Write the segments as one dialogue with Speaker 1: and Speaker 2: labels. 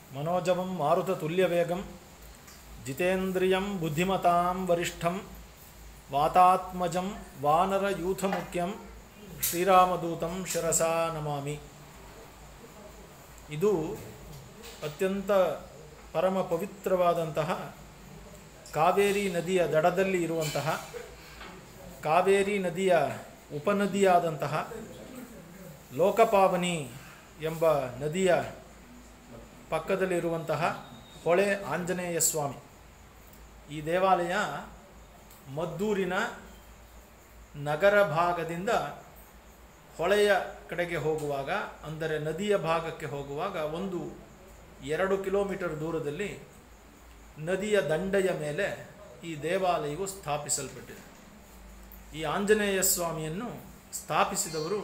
Speaker 1: मनोजवं मारुततुल्यवेगं जितेन्द्रियं बुद्धिमतां वरिष्ठं वातात्मजं वानरयूथमुख्यं ಶ್ರೀರಾಮದೂತಂ ಶಿರಸಾ ನಮಾಮಿ ಇದು ಅತ್ಯಂತ ಪರಮ ಪವಿತ್ರವಾದಂತಹ ಕಾವೇರಿ ನದಿಯ ದಡದಲ್ಲಿ ಇರುವಂತಹ ಕಾವೇರಿ ನದಿಯ ಉಪನದಿಯಾದಂತಹ ಲೋಕಪಾವನಿ ಎಂಬ ನದಿಯ ಪಕ್ಕದಲ್ಲಿರುವಂತಹ ಹೊಳೆ ಆಂಜನೇಯ ಸ್ವಾಮಿ ಈ ದೇವಾಲಯ ಮದ್ದೂರಿನ ನಗರ ಭಾಗದಿಂದ ಹೊಳೆಯ ಕಡೆಗೆ ಹೋಗುವಾಗ ಅಂದರೆ ನದಿಯ ಭಾಗಕ್ಕೆ ಹೋಗುವಾಗ ಒಂದು ಎರಡು ಕಿಲೋಮೀಟರ್ ದೂರದಲ್ಲಿ ನದಿಯ ದಂಡೆಯ ಮೇಲೆ ಈ ದೇವಾಲಯವು ಸ್ಥಾಪಿಸಲ್ಪಟ್ಟಿದೆ ಈ ಆಂಜನೇಯ ಸ್ವಾಮಿಯನ್ನು ಸ್ಥಾಪಿಸಿದವರು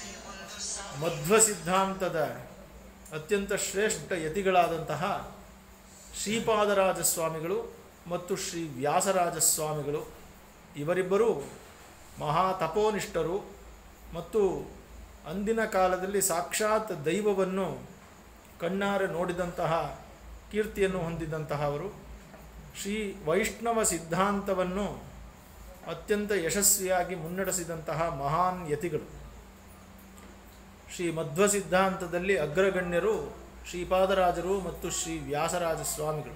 Speaker 1: ಮಧ್ವ ಸಿದ್ಧಾಂತದ ಅತ್ಯಂತ ಶ್ರೇಷ್ಠ ಯತಿಗಳಾದಂತಹ ಶ್ರೀಪಾದರಾಜ ಸ್ವಾಮಿಗಳು ಮತ್ತು ಶ್ರೀ ವ್ಯಾಸರಾಜ ಸ್ವಾಮಿಗಳು ಇವರಿಬ್ಬರೂ ಮಹಾ ತಪೋನಿಷ್ಠರು ಮತ್ತು ಅಂದಿನ ಕಾಲದಲ್ಲಿ ಸಾಕ್ಷಾತ್ ದೈವವನ್ನು ಕಣ್ಣಾರೆ ನೋಡಿದಂತಹ ಕೀರ್ತಿಯನ್ನು ಹೊಂದಿದಂತಹವರು ಶ್ರೀ ವೈಷ್ಣವ ಸಿದ್ಧಾಂತವನ್ನು ಅತ್ಯಂತ ಯಶಸ್ವಿಯಾಗಿ ಮುನ್ನಡೆಸಿದಂತಹ ಮಹಾನ್ ಯತಿಗಳು ಶ್ರೀ ಮಧ್ವ ಸಿದ್ಧಾಂತದಲ್ಲಿ ಅಗ್ರಗಣ್ಯರು ಶ್ರೀಪಾದರಾಜರು ಮತ್ತು ಶ್ರೀ ವ್ಯಾಸರಾಜ ಸ್ವಾಮಿಗಳು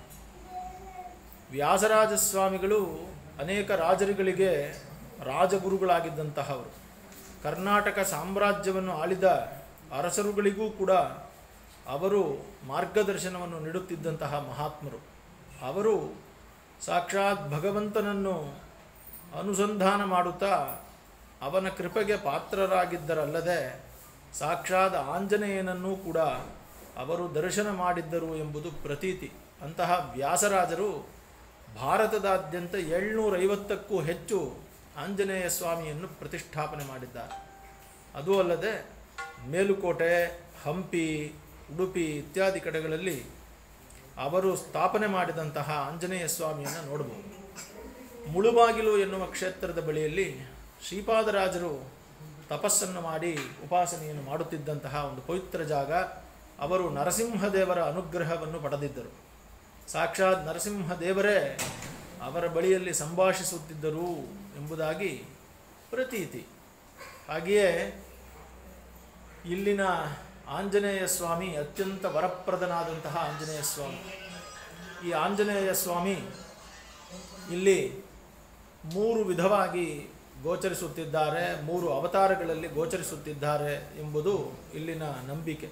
Speaker 1: ವ್ಯಾಸರಾಜ ಸ್ವಾಮಿಗಳು ಅನೇಕ ರಾಜರುಗಳಿಗೆ ರಾಜಗುರುಗಳಾಗಿದ್ದಂತಹವರು ಕರ್ನಾಟಕ ಸಾಮ್ರಾಜ್ಯವನ್ನು ಆಳಿದ ಅರಸರುಗಳಿಗೂ ಕೂಡ ಅವರು ಮಾರ್ಗದರ್ಶನವನ್ನು ನೀಡುತ್ತಿದ್ದಂತಹ ಮಹಾತ್ಮರು ಅವರು ಸಾಕ್ಷಾತ್ ಭಗವಂತನನ್ನು ಅನುಸಂಧಾನ ಮಾಡುತ್ತಾ ಅವನ ಕೃಪೆಗೆ ಪಾತ್ರರಾಗಿದ್ದರಲ್ಲದೆ ಸಾಕ್ಷಾತ್ ಆಂಜನೇಯನನ್ನೂ ಕೂಡ ಅವರು ದರ್ಶನ ಮಾಡಿದ್ದರು ಎಂಬುದು ಪ್ರತೀತಿ ಅಂತಹ ವ್ಯಾಸರಾಜರು ಭಾರತದಾದ್ಯಂತ ಏಳ್ನೂರೈವತ್ತಕ್ಕೂ ಹೆಚ್ಚು ಆಂಜನೇಯ ಸ್ವಾಮಿಯನ್ನು ಪ್ರತಿಷ್ಠಾಪನೆ ಮಾಡಿದ್ದಾರೆ ಅದೂ ಅಲ್ಲದೆ ಮೇಲುಕೋಟೆ ಹಂಪಿ ಉಡುಪಿ ಇತ್ಯಾದಿ ಕಡೆಗಳಲ್ಲಿ ಅವರು ಸ್ಥಾಪನೆ ಮಾಡಿದಂತಹ ಆಂಜನೇಯ ಸ್ವಾಮಿಯನ್ನು ನೋಡಬಹುದು ಮುಳುಬಾಗಿಲು ಎನ್ನುವ ಕ್ಷೇತ್ರದ ಬಳಿಯಲ್ಲಿ ಶ್ರೀಪಾದರಾಜರು ತಪಸ್ಸನ್ನು ಮಾಡಿ ಉಪಾಸನೆಯನ್ನು ಮಾಡುತ್ತಿದ್ದಂತಹ ಒಂದು ಪವಿತ್ರ ಜಾಗ ಅವರು ನರಸಿಂಹದೇವರ ಅನುಗ್ರಹವನ್ನು ಪಡೆದಿದ್ದರು ಸಾಕ್ಷಾತ್ ನರಸಿಂಹದೇವರೇ ಅವರ ಬಳಿಯಲ್ಲಿ ಸಂಭಾಷಿಸುತ್ತಿದ್ದರು ಎಂಬುದಾಗಿ ಪ್ರತೀತಿ ಹಾಗೆಯೇ ಇಲ್ಲಿನ ಆಂಜನೇಯ ಸ್ವಾಮಿ ಅತ್ಯಂತ ವರಪ್ರದನಾದಂತಹ ಆಂಜನೇಯ ಸ್ವಾಮಿ ಈ ಆಂಜನೇಯ ಸ್ವಾಮಿ ಇಲ್ಲಿ ಮೂರು ವಿಧವಾಗಿ ಗೋಚರಿಸುತ್ತಿದ್ದಾರೆ ಮೂರು ಅವತಾರಗಳಲ್ಲಿ ಗೋಚರಿಸುತ್ತಿದ್ದಾರೆ ಎಂಬುದು ಇಲ್ಲಿನ ನಂಬಿಕೆ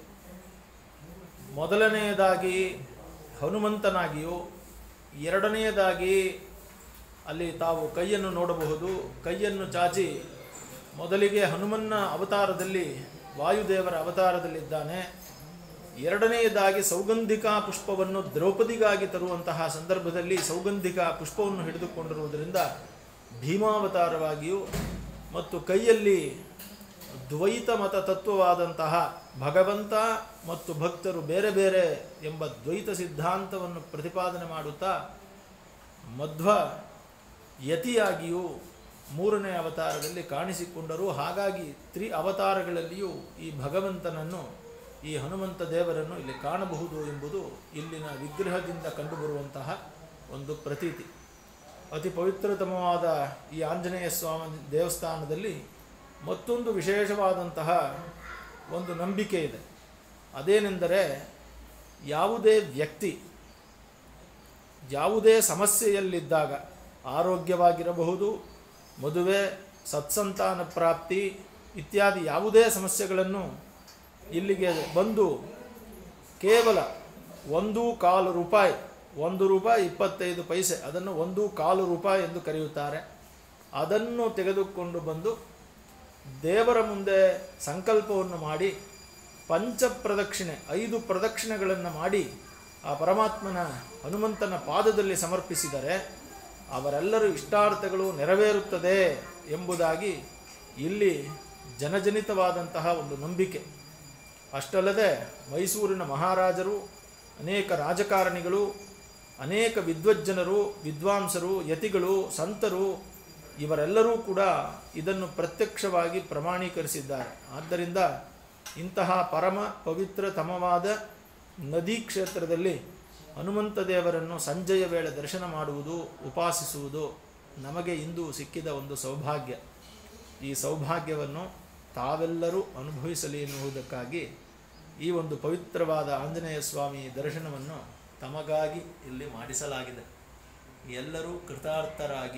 Speaker 1: ಮೊದಲನೆಯದಾಗಿ ಹನುಮಂತನಾಗಿಯೂ ಎರಡನೆಯದಾಗಿ ಅಲ್ಲಿ ತಾವು ಕೈಯನ್ನು ನೋಡಬಹುದು ಕೈಯನ್ನು ಚಾಚಿ ಮೊದಲಿಗೆ ಹನುಮನ್ನ ಅವತಾರದಲ್ಲಿ ವಾಯುದೇವರ ಅವತಾರದಲ್ಲಿದ್ದಾನೆ ಎರಡನೆಯದಾಗಿ ಸೌಗಂಧಿಕ ಪುಷ್ಪವನ್ನು ದ್ರೌಪದಿಗಾಗಿ ತರುವಂತಹ ಸಂದರ್ಭದಲ್ಲಿ ಸೌಗಂಧಿಕ ಪುಷ್ಪವನ್ನು ಹಿಡಿದುಕೊಂಡಿರುವುದರಿಂದ ಭೀಮಾವತಾರವಾಗಿಯೂ ಮತ್ತು ಕೈಯಲ್ಲಿ ದ್ವೈತ ಮತ ತತ್ವವಾದಂತಹ ಭಗವಂತ ಮತ್ತು ಭಕ್ತರು ಬೇರೆ ಬೇರೆ ಎಂಬ ದ್ವೈತ ಸಿದ್ಧಾಂತವನ್ನು ಪ್ರತಿಪಾದನೆ ಮಾಡುತ್ತಾ ಮಧ್ವ ಯತಿಯಾಗಿಯೂ ಮೂರನೇ ಅವತಾರದಲ್ಲಿ ಕಾಣಿಸಿಕೊಂಡರು ಹಾಗಾಗಿ ತ್ರಿ ಅವತಾರಗಳಲ್ಲಿಯೂ ಈ ಭಗವಂತನನ್ನು ಈ ಹನುಮಂತ ದೇವರನ್ನು ಇಲ್ಲಿ ಕಾಣಬಹುದು ಎಂಬುದು ಇಲ್ಲಿನ ವಿಗ್ರಹದಿಂದ ಕಂಡುಬರುವಂತಹ ಒಂದು ಪ್ರತೀತಿ ಅತಿ ಪವಿತ್ರತಮವಾದ ಈ ಆಂಜನೇಯ ಸ್ವಾಮಿ ದೇವಸ್ಥಾನದಲ್ಲಿ ಮತ್ತೊಂದು ವಿಶೇಷವಾದಂತಹ ಒಂದು ನಂಬಿಕೆ ಇದೆ ಅದೇನೆಂದರೆ ಯಾವುದೇ ವ್ಯಕ್ತಿ ಯಾವುದೇ ಸಮಸ್ಯೆಯಲ್ಲಿದ್ದಾಗ ಆರೋಗ್ಯವಾಗಿರಬಹುದು ಮದುವೆ ಸತ್ಸಂತಾನ ಪ್ರಾಪ್ತಿ ಇತ್ಯಾದಿ ಯಾವುದೇ ಸಮಸ್ಯೆಗಳನ್ನು ಇಲ್ಲಿಗೆ ಬಂದು ಕೇವಲ ಒಂದು ಕಾಲು ರೂಪಾಯಿ ಒಂದು ರೂಪಾಯಿ ಇಪ್ಪತ್ತೈದು ಪೈಸೆ ಅದನ್ನು ಒಂದು ಕಾಲು ರೂಪಾಯಿ ಎಂದು ಕರೆಯುತ್ತಾರೆ ಅದನ್ನು ತೆಗೆದುಕೊಂಡು ಬಂದು ದೇವರ ಮುಂದೆ ಸಂಕಲ್ಪವನ್ನು ಮಾಡಿ ಪಂಚ ಪ್ರದಕ್ಷಿಣೆ ಐದು ಪ್ರದಕ್ಷಿಣೆಗಳನ್ನು ಮಾಡಿ ಆ ಪರಮಾತ್ಮನ ಹನುಮಂತನ ಪಾದದಲ್ಲಿ ಸಮರ್ಪಿಸಿದರೆ ಅವರೆಲ್ಲರೂ ಇಷ್ಟಾರ್ಥಗಳು ನೆರವೇರುತ್ತದೆ ಎಂಬುದಾಗಿ ಇಲ್ಲಿ ಜನಜನಿತವಾದಂತಹ ಒಂದು ನಂಬಿಕೆ ಅಷ್ಟಲ್ಲದೆ ಮೈಸೂರಿನ ಮಹಾರಾಜರು ಅನೇಕ ರಾಜಕಾರಣಿಗಳು ಅನೇಕ ವಿದ್ವಜ್ಜನರು ವಿದ್ವಾಂಸರು ಯತಿಗಳು ಸಂತರು ಇವರೆಲ್ಲರೂ ಕೂಡ ಇದನ್ನು ಪ್ರತ್ಯಕ್ಷವಾಗಿ ಪ್ರಮಾಣೀಕರಿಸಿದ್ದಾರೆ ಆದ್ದರಿಂದ ಇಂತಹ ಪರಮ ಪವಿತ್ರತಮವಾದ ನದಿ ಕ್ಷೇತ್ರದಲ್ಲಿ ಹನುಮಂತ ದೇವರನ್ನು ಸಂಜೆಯ ವೇಳೆ ದರ್ಶನ ಮಾಡುವುದು ಉಪಾಸಿಸುವುದು ನಮಗೆ ಇಂದು ಸಿಕ್ಕಿದ ಒಂದು ಸೌಭಾಗ್ಯ ಈ ಸೌಭಾಗ್ಯವನ್ನು ತಾವೆಲ್ಲರೂ ಅನುಭವಿಸಲಿ ಎನ್ನುವುದಕ್ಕಾಗಿ ಈ ಒಂದು ಪವಿತ್ರವಾದ ಆಂಜನೇಯ ಸ್ವಾಮಿ ದರ್ಶನವನ್ನು ತಮಗಾಗಿ ಇಲ್ಲಿ ಮಾಡಿಸಲಾಗಿದೆ ಎಲ್ಲರೂ ಕೃತಾರ್ಥರಾಗಿ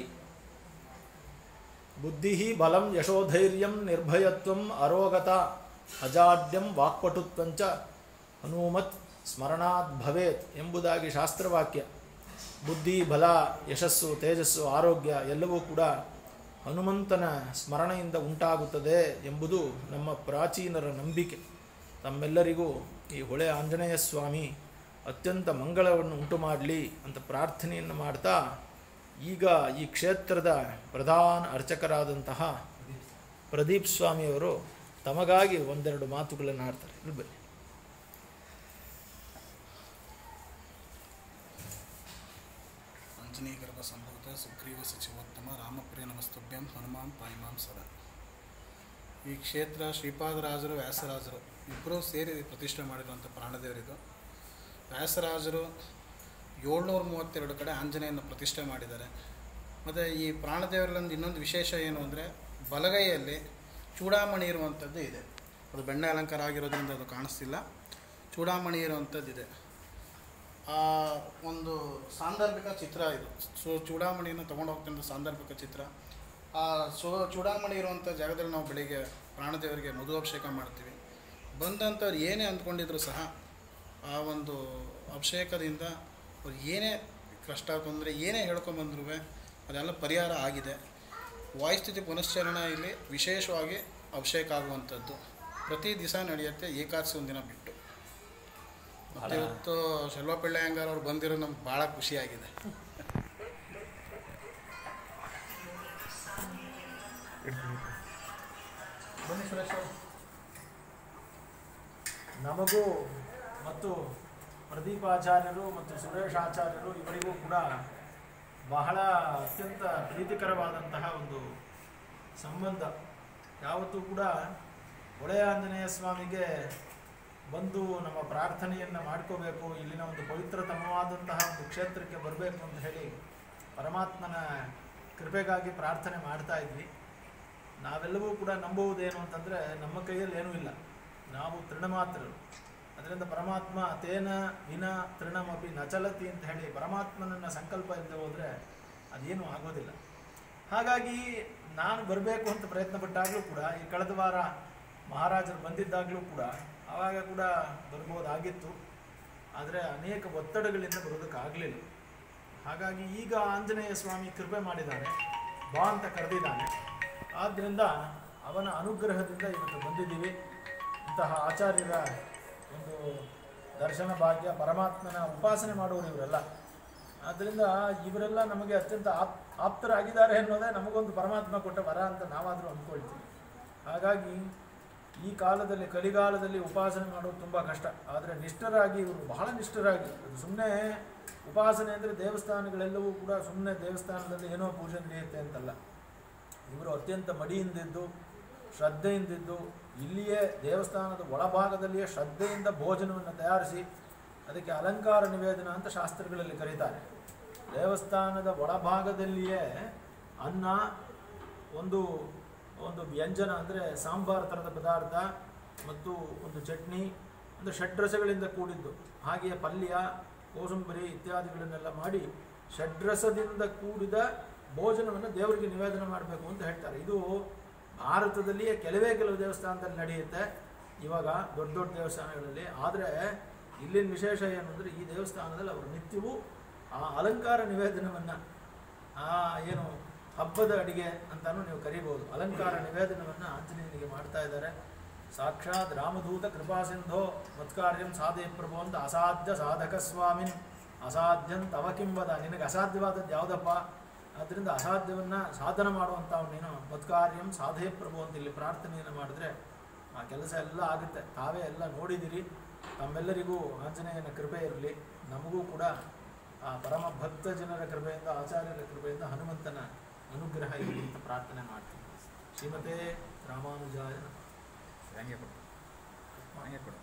Speaker 1: ಬುದ್ಧಿ ಬಲಂ ಯಶೋಧೈರ್ಯಂ ನಿರ್ಭಯತ್ವಂ ಅರೋಗತ ಅಜಾಡ್ಯಂ ವಾಕ್ಪಟುತ್ವಂಚ ಹನುಮತ್ ಸ್ಮರಣಾತ್ ಭವೇತ್ ಎಂಬುದಾಗಿ ಶಾಸ್ತ್ರವಾಕ್ಯ ಬುದ್ಧಿ ಬಲ ಯಶಸ್ಸು ತೇಜಸ್ಸು ಆರೋಗ್ಯ ಎಲ್ಲವೂ ಕೂಡ ಹನುಮಂತನ ಸ್ಮರಣೆಯಿಂದ ಉಂಟಾಗುತ್ತದೆ ಎಂಬುದು ನಮ್ಮ ಪ್ರಾಚೀನರ ನಂಬಿಕೆ ತಮ್ಮೆಲ್ಲರಿಗೂ ಈ ಹೊಳೆ ಆಂಜನೇಯ ಸ್ವಾಮಿ ಅತ್ಯಂತ ಮಂಗಳವನ್ನು ಉಂಟು ಮಾಡಲಿ ಅಂತ ಪ್ರಾರ್ಥನೆಯನ್ನು ಮಾಡ್ತಾ ಈಗ ಈ ಕ್ಷೇತ್ರದ ಪ್ರಧಾನ ಅರ್ಚಕರಾದಂತಹ ಪ್ರದೀಪ್ ಸ್ವಾಮಿಯವರು ತಮಗಾಗಿ ಒಂದೆರಡು ಮಾತುಗಳನ್ನು ಆಡ್ತಾರೆ ಇಲ್ಲಿ ಬನ್ನಿ
Speaker 2: ಆಂಜನೇಯ ಗರ್ಭ ಸಂಭೂತ ಸುಗ್ರೀವ ಸಚಿವೋತ್ತಮ ರಾಮಪ್ರಿಯ ನಮಸ್ತುಭ್ಯಂ ಹನುಮಾನ್ ಪಾಯಿಮಾಂ ಸದಾ ಈ ಕ್ಷೇತ್ರ ಶ್ರೀಪಾದರಾಜರು ವ್ಯಾಸರಾಜರು ಇಬ್ಬರೂ ಸೇರಿ ಪ್ರತಿಷ್ಠೆ ಮಾಡಿರುವಂಥ ಪ್ರಾಣದೇವರಿದು ವ್ಯಾಸರಾಜರು ಏಳ್ನೂರ ಮೂವತ್ತೆರಡು ಕಡೆ ಆಂಜನೇಯನ ಪ್ರತಿಷ್ಠೆ ಮಾಡಿದ್ದಾರೆ ಮತ್ತು ಈ ಪ್ರಾಣದೇವರಲ್ಲಿ ಇನ್ನೊಂದು ವಿಶೇಷ ಏನು ಅಂದರೆ ಬಲಗೈಯಲ್ಲಿ ಚೂಡಾಮಣಿ ಇರುವಂಥದ್ದು ಇದೆ ಅದು ಬೆಣ್ಣೆ ಅಲಂಕಾರ ಆಗಿರೋದ್ರಿಂದ ಅದು ಕಾಣಿಸ್ತಿಲ್ಲ ಚೂಡಾಮಣಿ ಇರುವಂಥದ್ದಿದೆ ಆ ಒಂದು ಸಾಂದರ್ಭಿಕ ಚಿತ್ರ ಇದು ಸೊ ಚೂಡಾಮಣಿಯನ್ನು ತೊಗೊಂಡು ಹೋಗ್ತಿದ್ದ ಸಾಂದರ್ಭಿಕ ಚಿತ್ರ ಆ ಸೊ ಚೂಡಾಮಣಿ ಇರುವಂಥ ಜಾಗದಲ್ಲಿ ನಾವು ಬೆಳಿಗ್ಗೆ ಪ್ರಾಣದೇವರಿಗೆ ಮಧು ಅಭಿಷೇಕ ಮಾಡ್ತೀವಿ ಬಂದಂಥವ್ರು ಏನೇ ಅಂದ್ಕೊಂಡಿದ್ರು ಸಹ ಆ ಒಂದು ಅಭಿಷೇಕದಿಂದ ಅವ್ರು ಏನೇ ಕಷ್ಟ ತೊಂದರೆ ಏನೇ ಹೇಳ್ಕೊಂಬಂದ್ರೂ ಅದೆಲ್ಲ ಪರಿಹಾರ ಆಗಿದೆ ವಾಯುಸ್ಥಿತಿ ಪುನಶ್ಚರಣ ಇಲ್ಲಿ ವಿಶೇಷವಾಗಿ ಅಭಿಷೇಕ ಆಗುವಂಥದ್ದು ಪ್ರತಿ ದಿವಸ ನಡೆಯುತ್ತೆ ಏಕಾದಶಿ ಒಂದಿನ ಬಿಟ್ಟು ಮತ್ತು ಇವತ್ತು ಶೆಲ್ವ ಪಿಳ್ಳಯ್ಯಂಗಾರ್ ಅವ್ರು ಬಂದಿರೋ ನಮ್ಗೆ ಭಾಳ ಖುಷಿಯಾಗಿದೆ ಬನ್ನಿ ಸುರೇಶ್ ಅವ್ರು.
Speaker 1: ನಮಗೂ ಮತ್ತು ಪ್ರದೀಪಾಚಾರ್ಯರು ಮತ್ತು ಸುರೇಶ್ ಆಚಾರ್ಯರು ಇವರಿಗೂ ಕೂಡ ಬಹಳ ಅತ್ಯಂತ ಪ್ರೀತಿಕರವಾದಂತಹ ಒಂದು ಸಂಬಂಧ ಯಾವತ್ತೂ ಕೂಡ ಹೊಳೆ ಆಂಜನೇಯ ಸ್ವಾಮಿಗೆ ಬಂದು ನಮ್ಮ ಪ್ರಾರ್ಥನೆಯನ್ನು ಮಾಡ್ಕೋಬೇಕು ಇಲ್ಲಿನ ಒಂದು ಪವಿತ್ರತಮವಾದಂತಹ ಒಂದು ಕ್ಷೇತ್ರಕ್ಕೆ ಬರಬೇಕು ಅಂತ ಹೇಳಿ ಪರಮಾತ್ಮನ ಕೃಪೆಗಾಗಿ ಪ್ರಾರ್ಥನೆ ಮಾಡ್ತಾ ಇದ್ವಿ ನಾವೆಲ್ಲವೂ ಕೂಡ ನಂಬುವುದೇನು ಅಂತಂದರೆ ನಮ್ಮ ಕೈಯಲ್ಲಿ ಏನೂ ಇಲ್ಲ ನಾವು ತೃಣಮಾತ್ರರು ಅದರಿಂದ ಪರಮಾತ್ಮ ತೇನ ವಿನ ತೃಣಮಪಿ ನಚಲತಿ ಅಂತ ಹೇಳಿ ಪರಮಾತ್ಮನನ್ನ ಸಂಕಲ್ಪ ಇಲ್ಲದೆ ಹೋದರೆ ಅದೇನೂ ಆಗೋದಿಲ್ಲ ಹಾಗಾಗಿ ನಾನು ಬರಬೇಕು ಅಂತ ಪ್ರಯತ್ನ ಪಟ್ಟಾಗಲೂ ಕೂಡ ಈ ಕಳೆದ ವಾರ ಮಹಾರಾಜರು ಬಂದಿದ್ದಾಗಲೂ ಕೂಡ ಆವಾಗ ಕೂಡ ಬರ್ಬೋದಾಗಿತ್ತು ಆದರೆ ಅನೇಕ ಒತ್ತಡಗಳಿಂದ ಬರೋದಕ್ಕಾಗಲಿಲ್ಲ ಹಾಗಾಗಿ ಈಗ ಆಂಜನೇಯ ಸ್ವಾಮಿ ಕೃಪೆ ಮಾಡಿದ್ದಾನೆ ಬಾ ಅಂತ ಕರೆದಿದ್ದಾನೆ ಆದ್ದರಿಂದ ಅವನ ಅನುಗ್ರಹದಿಂದ ಇವತ್ತು ಬಂದಿದ್ದೀವಿ ಇಂತಹ ಆಚಾರ್ಯರ ಒಂದು ದರ್ಶನ ಭಾಗ್ಯ ಪರಮಾತ್ಮನ ಉಪಾಸನೆ ಮಾಡುವವರು ಇವರೆಲ್ಲ ಆದ್ದರಿಂದ ಇವರೆಲ್ಲ ನಮಗೆ ಅತ್ಯಂತ ಆಪ್ ಆಪ್ತರಾಗಿದ್ದಾರೆ ಅನ್ನೋದೇ ನಮಗೊಂದು ಪರಮಾತ್ಮ ಕೊಟ್ಟ ವರ ಅಂತ ನಾವಾದರೂ ಅಂದ್ಕೊಳ್ತೀವಿ ಹಾಗಾಗಿ ಈ ಕಾಲದಲ್ಲಿ ಕಲಿಗಾಲದಲ್ಲಿ ಉಪಾಸನೆ ಮಾಡೋದು ತುಂಬ ಕಷ್ಟ ಆದರೆ ನಿಷ್ಠರಾಗಿ ಇವರು ಬಹಳ ನಿಷ್ಠರಾಗಿ ಅದು ಸುಮ್ಮನೆ ಉಪಾಸನೆ ಅಂದರೆ ದೇವಸ್ಥಾನಗಳೆಲ್ಲವೂ ಕೂಡ ಸುಮ್ಮನೆ ದೇವಸ್ಥಾನದಲ್ಲಿ ಏನೋ ಪೂಜೆ ನಡೆಯುತ್ತೆ ಅಂತಲ್ಲ ಇವರು ಅತ್ಯಂತ ಮಡಿಯಿಂದಿದ್ದು ಶ್ರದ್ಧೆಯಿಂದಿದ್ದು ಇಲ್ಲಿಯೇ ದೇವಸ್ಥಾನದ ಒಳಭಾಗದಲ್ಲಿಯೇ ಶ್ರದ್ಧೆಯಿಂದ ಭೋಜನವನ್ನು ತಯಾರಿಸಿ ಅದಕ್ಕೆ ಅಲಂಕಾರ ನಿವೇದನ ಅಂತ ಶಾಸ್ತ್ರಗಳಲ್ಲಿ ಕರೀತಾರೆ ದೇವಸ್ಥಾನದ ಒಳಭಾಗದಲ್ಲಿಯೇ ಅನ್ನ ಒಂದು ಒಂದು ವ್ಯಂಜನ ಅಂದರೆ ಸಾಂಬಾರ್ ಥರದ ಪದಾರ್ಥ ಮತ್ತು ಒಂದು ಚಟ್ನಿ ಅಂದರೆ ಷಡ್ರಸಗಳಿಂದ ಕೂಡಿದ್ದು ಹಾಗೆಯೇ ಪಲ್ಯ ಕೋಸಂಬರಿ ಇತ್ಯಾದಿಗಳನ್ನೆಲ್ಲ ಮಾಡಿ ಷಡ್ರಸದಿಂದ ಕೂಡಿದ ಭೋಜನವನ್ನು ದೇವರಿಗೆ ನಿವೇದನ ಮಾಡಬೇಕು ಅಂತ ಹೇಳ್ತಾರೆ ಇದು ಭಾರತದಲ್ಲಿಯೇ ಕೆಲವೇ ಕೆಲವು ದೇವಸ್ಥಾನದಲ್ಲಿ ನಡೆಯುತ್ತೆ ಇವಾಗ ದೊಡ್ಡ ದೊಡ್ಡ ದೇವಸ್ಥಾನಗಳಲ್ಲಿ ಆದರೆ ಇಲ್ಲಿನ ವಿಶೇಷ ಏನು ಅಂದರೆ ಈ ದೇವಸ್ಥಾನದಲ್ಲಿ ಅವರು ನಿತ್ಯವೂ ಆ ಅಲಂಕಾರ ನಿವೇದನವನ್ನು ಆ ಏನು ಹಬ್ಬದ ಅಡಿಗೆ ಅಂತಾನು ನೀವು ಕರಿಬೋದು ಅಲಂಕಾರ ನಿವೇದನವನ್ನು ಆಂಜನೇಯನಿಗೆ ಮಾಡ್ತಾ ಇದ್ದಾರೆ ಸಾಕ್ಷಾತ್ ರಾಮದೂತ ಕೃಪಾಸಿಂಧೋ ಮತ್ಕಾರ್ಯಂ ಸಾಧೆ ಪ್ರಭು ಅಂತ ಅಸಾಧ್ಯ ಸಾಧಕ ಸ್ವಾಮಿನ್ ಅಸಾಧ್ಯಂ ತವ ಕಿಂಬದ ನಿನಗೆ ಅಸಾಧ್ಯವಾದದ್ದು ಯಾವುದಪ್ಪ ಆದ್ದರಿಂದ ಅಸಾಧ್ಯವನ್ನು ಸಾಧನ ಮಾಡುವಂಥವ್ ನೀನು ಮತ್ಕಾರ್ಯಂ ಸಾಧೆ ಪ್ರಭು ಅಂತ ಇಲ್ಲಿ ಪ್ರಾರ್ಥನೆಯನ್ನು ಮಾಡಿದ್ರೆ ಆ ಕೆಲಸ ಎಲ್ಲ ಆಗುತ್ತೆ ತಾವೇ ಎಲ್ಲ ನೋಡಿದಿರಿ ತಮ್ಮೆಲ್ಲರಿಗೂ ಆಂಜನೇಯನ ಕೃಪೆ ಇರಲಿ ನಮಗೂ ಕೂಡ ಆ ಪರಮ ಭಕ್ತ ಜನರ ಕೃಪೆಯಿಂದ ಆಚಾರ್ಯರ ಕೃಪೆಯಿಂದ ಹನುಮಂತನ ಅನುಗ್ರಹ ಇರಲಿ ಅಂತ ಪ್ರಾರ್ಥನೆ ಮಾಡ್ತೀನಿ ಶ್ರೀಮತೆ ರಾಮಾನುಜಾಯ ನಮಃ.
Speaker 3: ಹಂಗೆ ಕೊಡು ಹಂಗೆ ಕೊಡು